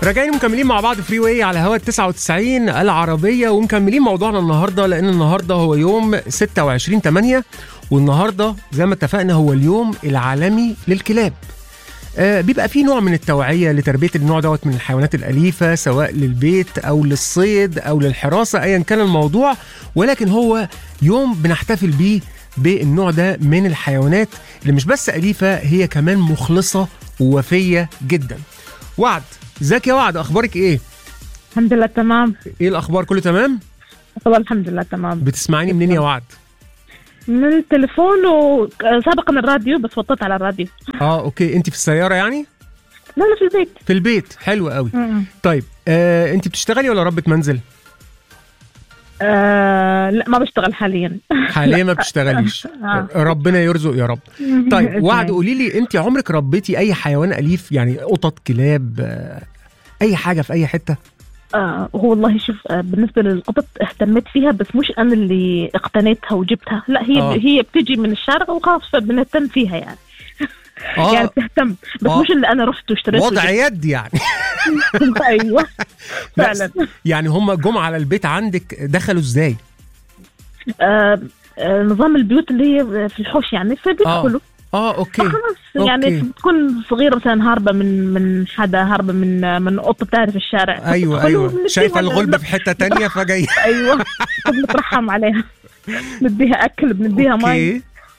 راجعين مكملين مع بعض فري واي على هوا 99 العربية ومكملين موضوعنا النهاردة لأن النهاردة هو يوم 26 8 والنهاردة زي ما اتفقنا هو اليوم العالمي للكلاب آه بيبقى فيه نوع من التوعية لتربية النوع دوت من الحيوانات الأليفة سواء للبيت أو للصيد أو للحراسة أيا كان الموضوع ولكن هو يوم بنحتفل بيه بالنوع ده من الحيوانات اللي مش بس أليفة هي كمان مخلصة ووفية جدا وعد ازيك يا وعد اخبارك ايه الحمد لله تمام ايه الاخبار كله تمام والله الحمد لله تمام بتسمعيني منين يا وعد من التليفون وسابقا الراديو بس وطيت على الراديو اه اوكي انت في السياره يعني لا لا في البيت في البيت حلو قوي م-م. طيب آه انت بتشتغلي ولا ربة منزل آه لا ما بشتغل حاليا حاليا ما بتشتغليش آه. ربنا يرزق يا رب طيب وعد قولي لي انت عمرك ربيتي اي حيوان اليف يعني قطط كلاب آه اي حاجه في اي حته آه هو والله شوف آه بالنسبه للقطط اهتميت فيها بس مش انا اللي اقتنيتها وجبتها لا هي آه. آه. هي بتجي من الشارع وخلاص فبنهتم فيها يعني اه يعني بتهتم بس آه. مش اللي انا رحت واشتريت وضع يد يعني وجبت. ايوه لا، فعلا يعني هم جم على البيت عندك دخلوا ازاي آه آه نظام البيوت اللي هي في الحوش يعني فبيدخلوا اه اوكي خلاص يعني أوكي. بتكون صغيره مثلا هاربه من من حدا هاربه من من قطه بتعرف الشارع ايوه تدخل ايوه ونديها- شايفه الغلبه في حته تانية فجاي ايوه بنترحم عليها نديها اكل بنديها مي اوكي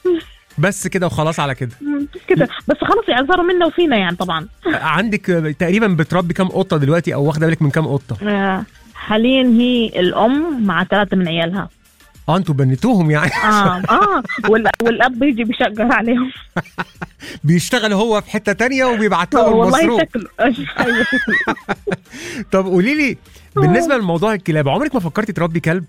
بس كده وخلاص على كده كده بس خلاص يعني صاروا منا وفينا يعني طبعا عندك تقريبا بتربي كام قطه دلوقتي او واخده بالك من كام قطه آه، حاليا هي الام مع ثلاثه من عيالها اه انتوا بنيتوهم يعني اه اه وال- والاب بيجي بيشقر عليهم بيشتغل هو في حته تانية وبيبعت لهم والله المصروف شكله ايوه شكله طب قولي لي بالنسبه لموضوع الكلاب عمرك ما فكرتي تربي كلب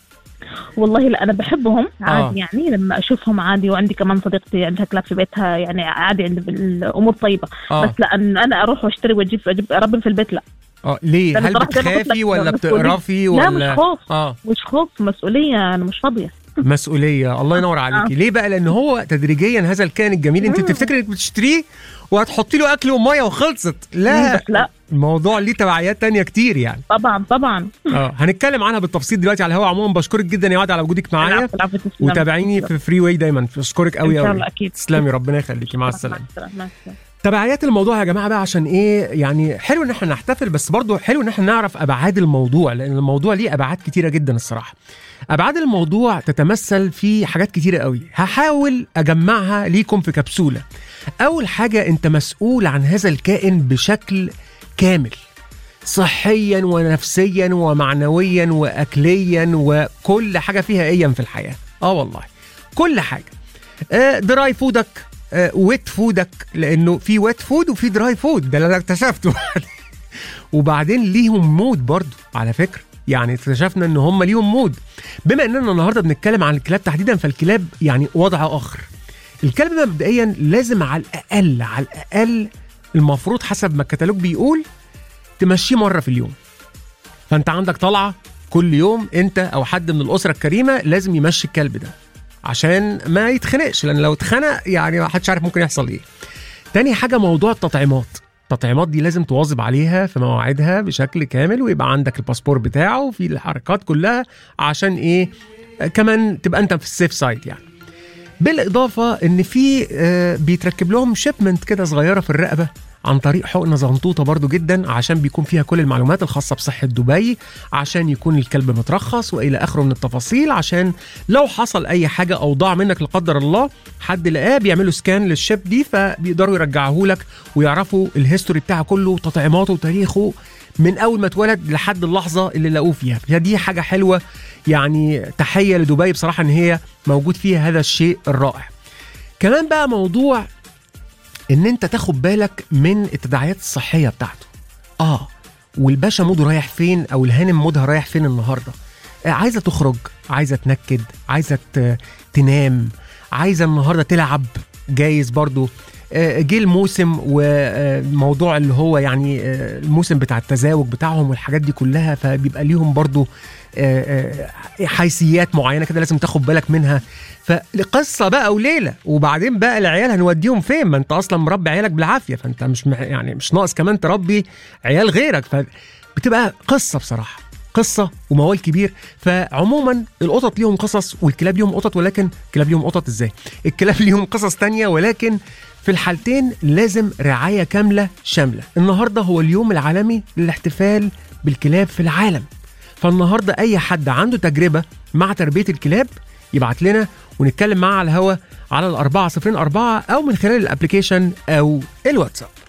والله لا انا بحبهم عادي آه. يعني لما اشوفهم عادي وعندي كمان صديقتي عندها كلاب في بيتها يعني عادي عند الامور طيبه اه بس لا ان انا اروح واشتري واجيب اجيب اربي في البيت لا اه ليه لأن هل صراحة زي ما قلت بتخافي لك ولا مسؤولية. بتقرفي لا ولا مش خوف اه مش خوف مسؤوليه انا مش فاضيه مسؤوليه الله ينور عليكي ليه بقى لان هو تدريجيا هذا الكائن الجميل انت مم. بتفتكري انك بتشتريه وهتحطي له اكل وميه وخلصت لا بس لا الموضوع ليه تبعيات تانية كتير يعني طبعا طبعا اه هنتكلم عنها بالتفصيل دلوقتي على الهواء عموما بشكرك جدا يا وعد على وجودك معايا العفو، العفو، تسلم. وتابعيني في فري واي دايما بشكرك قوي ان شاء قوي الله اكيد تسلمي ربنا يخليكي مع السلامه مع السلامه مع السلامة. تبعيات الموضوع يا جماعه بقى عشان ايه يعني حلو ان احنا نحتفل بس برضه حلو ان احنا نعرف ابعاد الموضوع لان الموضوع ليه ابعاد كتيره جدا الصراحه ابعاد الموضوع تتمثل في حاجات كتيره قوي هحاول اجمعها ليكم في كبسوله اول حاجه انت مسؤول عن هذا الكائن بشكل كامل صحيا ونفسيا ومعنويا واكليا وكل حاجه فيها ايا في الحياه اه والله كل حاجه آه، دراي فودك آه، ويت فودك لانه في ويت فود وفي دراي فود ده اللي انا اكتشفته وبعدين ليهم مود برضو على فكره يعني اكتشفنا ان هم ليهم مود بما اننا النهارده بنتكلم عن الكلاب تحديدا فالكلاب يعني وضع اخر الكلب مبدئيا لازم على الاقل على الاقل المفروض حسب ما الكتالوج بيقول تمشيه مره في اليوم فانت عندك طلعه كل يوم انت او حد من الاسره الكريمه لازم يمشي الكلب ده عشان ما يتخنقش لان لو اتخنق يعني ما حدش عارف ممكن يحصل ايه تاني حاجه موضوع التطعيمات التطعيمات دي لازم تواظب عليها في مواعيدها بشكل كامل ويبقى عندك الباسبور بتاعه وفي الحركات كلها عشان ايه آه، كمان تبقى انت في السيف سايد يعني بالاضافه ان في آه، بيتركب لهم شيبمنت كده صغيره في الرقبه عن طريق حقنه زنطوطه برضو جدا عشان بيكون فيها كل المعلومات الخاصه بصحه دبي عشان يكون الكلب مترخص والى اخره من التفاصيل عشان لو حصل اي حاجه او ضاع منك لا قدر الله حد لقاه بيعملوا سكان للشيب دي فبيقدروا يرجعوه لك ويعرفوا الهيستوري بتاعه كله تطعيماته وتاريخه من اول ما اتولد لحد اللحظه اللي لقوه فيها فدي حاجه حلوه يعني تحيه لدبي بصراحه ان هي موجود فيها هذا الشيء الرائع كمان بقى موضوع ان انت تاخد بالك من التداعيات الصحيه بتاعته اه والباشا موده رايح فين او الهانم مودها رايح فين النهارده آه، عايزه تخرج عايزه تنكد عايزه ت- تنام عايزه النهارده تلعب جايز برضو آه، جه الموسم وموضوع اللي هو يعني آه، الموسم بتاع التزاوج بتاعهم والحاجات دي كلها فبيبقى ليهم برضو آه، آه، حيثيات معينه كده لازم تاخد بالك منها فقصه بقى وليله وبعدين بقى العيال هنوديهم فين ما انت اصلا مربي عيالك بالعافيه فانت مش مح- يعني مش ناقص كمان تربي عيال غيرك فبتبقى قصه بصراحه قصه وموال كبير فعموما القطط ليهم قصص والكلاب ليهم قطط ولكن الكلاب ليهم قطط ازاي الكلاب ليهم قصص تانية ولكن في الحالتين لازم رعايه كامله شامله النهارده هو اليوم العالمي للاحتفال بالكلاب في العالم فالنهارده اي حد عنده تجربه مع تربيه الكلاب يبعت لنا ونتكلم معاه على الهوا على الأربعة صفرين أربعة أو من خلال الأبليكيشن أو الواتساب